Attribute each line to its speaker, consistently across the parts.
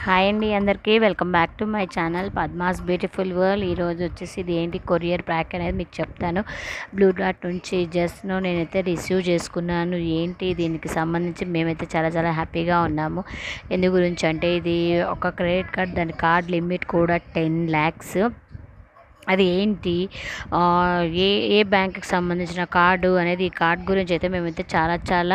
Speaker 1: hi అండి అందరికీ welcome back to my channel Padma's beautiful world ఈరోజు వచ్చేసి ఇది ఏంటి కొరియర్ ప్యాక్ అనేది మీకు చెప్తాను బ్లూ డాట్ నుంచి జస్ట్ను నేనైతే రిసీవ్ చేసుకున్నాను ఏంటి దీనికి సంబంధించి మేమైతే చాలా చాలా హ్యాపీగా ఉన్నాము ఎందు గురించి అంటే ఇది ఒక క్రెడిట్ కార్డ్ దాని కార్డ్ లిమిట్ కూడా టెన్ ల్యాక్స్ అది ఏంటి ఆ, ఏ ఏ బ్యాంక్కి సంబంధించిన కార్డు అనేది ఈ కార్డ్ గురించి అయితే మేమైతే చాలా చాలా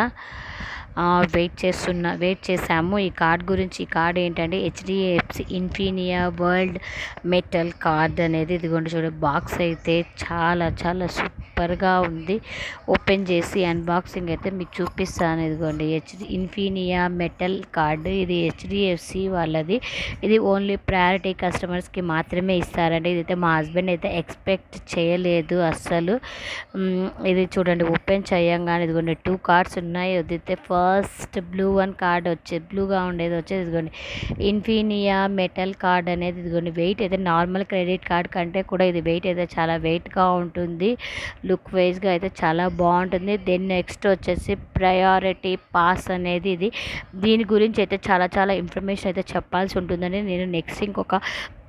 Speaker 1: వెయిట్ చేస్తున్నా వెయిట్ చేసాము ఈ కార్డ్ గురించి ఈ కార్డ్ ఏంటంటే HDFC Infinia world metal card అనేది ఇదిగోండి చూడ బాక్స్ అయితే చాలా చాలా సూపర్గా ఉంది ఓపెన్ చేసి అన్బాక్సింగ్ అయితే మీకు చూపిస్తాను ఇదిగోండి హెచ్డి ఇన్ఫీనియా మెటల్ కార్డు ఇది హెచ్డిఎఫ్సి వాళ్ళది ఇది ఓన్లీ ప్రయారిటీ కస్టమర్స్కి మాత్రమే ఇస్తారండి ఇదైతే మా హస్బెండ్ అయితే ఎక్స్పెక్ట్ చేయలేదు అస్సలు మ్, ఇది చూడండి ఓపెన్ చేయంగానే ఇదిగోండి టూ కార్డ్స్ ఉన్నాయి ఇదైతే ఫస్ట్ బ్లూ వన్ కార్డ్ వచ్చే బ్లూగా ఉండేది వచ్చేది ఇదిగోండి ఇన్ఫీనియా మెటల్ కార్డ్ అనేది ఇదిగోండి వెయిట్ అయితే నార్మల్ క్రెడిట్ కార్డ్ కంటే కూడా ఇది వెయిట్ అయితే చాలా వెయిట్గా ఉంటుంది లుక్ వైజ్గా అయితే చాలా బాగుంటుంది దెన్ నెక్స్ట్ వచ్చేసి ప్రయారిటీ పాస్ అనేది ఇది దీని గురించి అయితే చాలా చాలా ఇన్ఫర్మేషన్ అయితే చెప్పాల్సి ఉంటుందని నేను నెక్స్ట్ ఇంకొక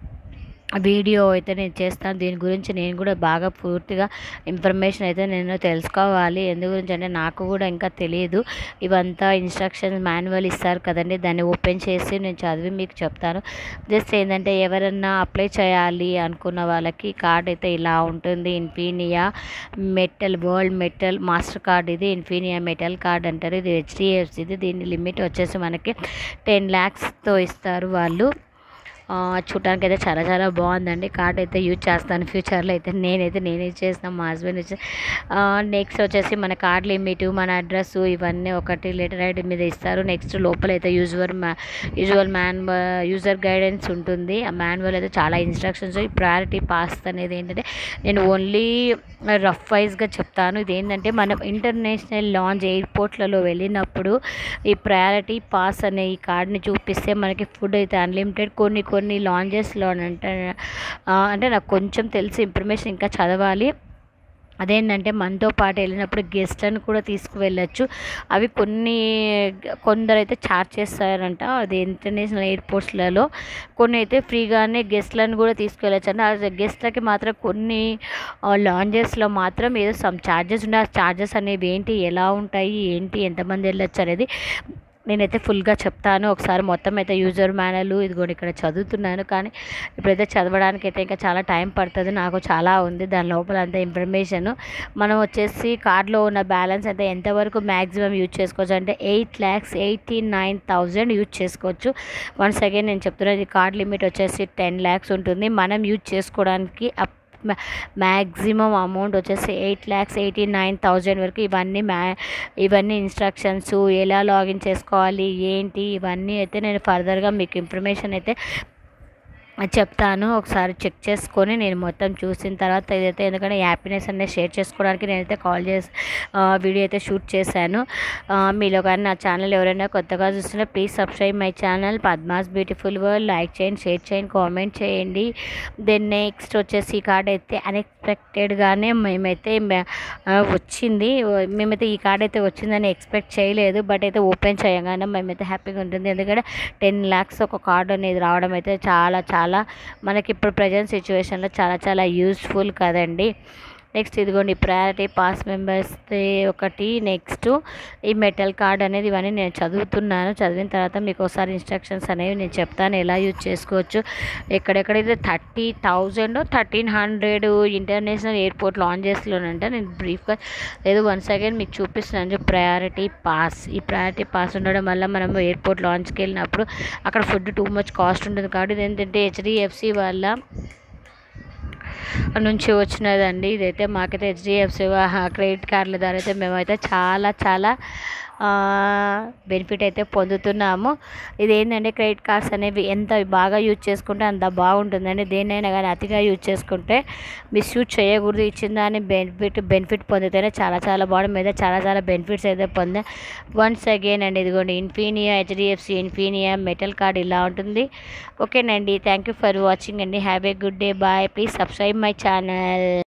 Speaker 1: వీడియో అయితే నేను చేస్తాను దీని గురించి నేను కూడా బాగా పూర్తిగా ఇన్ఫర్మేషన్ అయితే నేను తెలుసుకోవాలి ఎందు గురించి అంటే నాకు కూడా ఇంకా తెలియదు ఇవంతా ఇన్స్ట్రక్షన్స్ మాన్యువల్ ఇస్తారు కదండి దాన్ని ఓపెన్ చేసి నేను చదివి మీకు చెప్తాను జస్ట్ ఏంటంటే ఎవరన్నా అప్లై చేయాలి అనుకున్న వాళ్ళకి కార్డ్ అయితే ఇలా ఉంటుంది Infinia metal world metal master card ఇది ఇన్ఫీనియా మెటల్ కార్డ్ అంటారు ఇది హెచ్డిఎఫ్సిది దీని లిమిట్ వచ్చేసి మనకి టెన్ ల్యాక్స్తో ఇస్తారు వాళ్ళు ఆ, చూడటానికి అయితే చాలా చాలా బాగుందండి కార్డ్ అయితే యూజ్ చేస్తాను ఫ్యూచర్లో అయితే నేనైతే నేనే చేస్తాను మా హస్బెండ్ వచ్చి నెక్స్ట్ వచ్చేసి మన కార్డ్ లిమిట్ మన అడ్రస్ ఇవన్నీ ఒకటి లెటర్ ఐడి మీద ఇస్తారు నెక్స్ట్ లోపల అయితే యూజువల్ మా యూజువల్ మ్యాన్ యూజర్ గైడెన్స్ ఉంటుంది ఆ మాన్యువల్ అయితే చాలా ఇన్స్ట్రక్షన్స్ ఈ ప్రయారిటీ పాస్ అనేది ఏంటంటే నేను ఓన్లీ రఫ్ వైజ్గా చెప్తాను ఇది ఏంటంటే మనం ఇంటర్నేషనల్ లాంచ్ ఎయిర్పోర్ట్లలో వెళ్ళినప్పుడు ఈ ప్రయారిటీ పాస్ అనే ఈ కార్డ్ని చూపిస్తే మనకి ఫుడ్ అయితే అన్లిమిటెడ్ కొన్ని కొన్ని లాంజెస్లో అంటే ఆ, అంటే నాకు కొంచెం తెలిసి ఇన్ఫర్మేషన్ ఇంకా చదవాలి అదేంటంటే మనతో పాటు వెళ్ళినప్పుడు గెస్ట్లను కూడా తీసుకువెళ్ళచ్చు అవి కొన్ని కొందరు అయితే ఛార్జ్ చేస్తారంట అది ఇంటర్నేషనల్ ఎయిర్పోర్ట్స్లలో కొన్ని అయితే ఫ్రీగానే గెస్ట్లను కూడా తీసుకెళ్ళచ్చు అంటే ఆ గెస్ట్లకి మాత్రం కొన్ని లాంజెస్లో మాత్రం ఏదో సమ్ ఛార్జెస్ ఉండే ఆ ఛార్జెస్ అనేవి ఏంటి ఎలా ఉంటాయి ఏంటి ఎంతమంది వెళ్ళొచ్చు అనేది నేనైతే ఫుల్గా చెప్తాను ఒకసారి మొత్తం అయితే యూజర్ మాన్యువల్ ఇదిగోండి ఇక్కడ చదువుతున్నాను కానీ ఇప్పుడైతే చదవడానికి అయితే ఇంకా చాలా టైం పడుతుంది నాకు చాలా ఉంది దాని లోపల అంత ఇన్ఫర్మేషన్ మనం వచ్చేసి కార్డులో ఉన్న బ్యాలెన్స్ అయితే ఎంతవరకు మ్యాక్సిమం యూజ్ చేసుకోవచ్చు అంటే eight lakhs eighty nine thousand use చేసుకోవచ్చు వన్స్ అగైన్ నేను చెప్తున్నాను ఇది కార్డ్ లిమిట్ వచ్చేసి టెన్ ల్యాక్స్ ఉంటుంది మనం యూజ్ చేసుకోవడానికి అప్ మ్యాక్సిమం అమౌంట్ వచ్చేసి eight lakhs eighty nine thousand వరకు ఇవన్నీ మ్యా ఇవన్నీ ఇన్స్ట్రక్షన్స్ ఎలా లాగిన్ చేసుకోవాలి ఏంటి ఇవన్నీ అయితే నేను ఫర్దర్గా మీకు ఇన్ఫర్మేషన్ అయితే చెప్తాను ఒకసారి చెక్ చేసుకొని నేను మొత్తం చూసిన తర్వాత ఇదైతే ఎందుకంటే హ్యాపీనెస్ అనేది షేర్ చేసుకోవడానికి నేనైతే కాల్ చేసి ఆ, వీడియో అయితే షూట్ చేశాను ఆ, మీలో కానీ నా ఛానల్ ఎవరైనా కొత్తగా చూస్తున్నా please subscribe my channel Padma's beautiful world like చేయండి షేర్ చేయండి కామెంట్ చేయండి దెన్ నెక్స్ట్ వచ్చేసి ఈ కార్డ్ అయితే అన్ఎక్స్పెక్టెడ్గానే మేమైతే మ- ఆ, వచ్చింది మేమైతే ఈ కార్డ్ అయితే వచ్చిందని ఎక్స్పెక్ట్ చేయలేదు బట్ అయితే ఓపెన్ చేయగానే మేమైతే హ్యాపీగా ఉంటుంది ఎందుకంటే టెన్ ల్యాక్స్ ఒక కార్డ్ అనేది రావడం అయితే చాలా చాలా మనకి ఇప్పుడు ప్రజెంట్ సిచ్యువేషన్లో చాలా చాలా యూస్ఫుల్ కదండి నెక్స్ట్ ఇదిగోండి ప్రయారిటీ పాస్ మెంబర్స్ ఒకటి నెక్స్ట్ ఈ మెటల్ కార్డ్ అనేది ఇవన్నీ నేను చదువుతున్నాను చదివిన తర్వాత మీకు ఒకసారి ఇన్స్ట్రక్షన్స్ అనేవి నేను చెప్తాను ఎలా యూజ్ చేసుకోవచ్చు ఎక్కడెక్కడైతే thirty thousand thirteen hundred international airport లాంజెస్లోనంట నేను బ్రీఫ్గా ఏదో వన్స్ అగైన్ మీకు చూపిస్తున్నాను ప్రయారిటీ పాస్ ఈ ప్రయారిటీ పాస్ ఉండడం వల్ల మనం ఎయిర్పోర్ట్ లాంచ్కి వెళ్ళినప్పుడు అక్కడ ఫుడ్ టూ మచ్ కాస్ట్ ఉంటుంది కాబట్టి ఇది ఏంటంటే హెచ్డిఎఫ్సి వల్ల నుంచి వచ్చినదండి ఇదైతే మాకైతే హెచ్డిఎఫ్సి క్రెడిట్ కార్డుల ద్వారా అయితే మేమైతే చాలా చాలా బెనిఫిట్ అయితే పొందుతున్నాము ఇది ఏంటంటే క్రెడిట్ కార్డ్స్ అనేవి ఎంత బాగా యూజ్ చేసుకుంటే అంత బాగుంటుందండి దేన్నైనా కానీ అతిగా యూజ్ చేసుకుంటే మిస్యూజ్ చేయకూడదు ఇచ్చిన దాన్ని బెనిఫిట్ బెనిఫిట్ పొందితేనే చాలా చాలా బాగుంది మీద చాలా చాలా బెనిఫిట్స్ అయితే పొందే వన్స్ అగైన్ అండి ఇదిగోండి Infinia HDFC Infinia metal card ఇలా ఉంటుంది ఓకేనండి థ్యాంక్ యూ ఫర్ వాచింగ్ అండి have a good day bye please subscribe my channel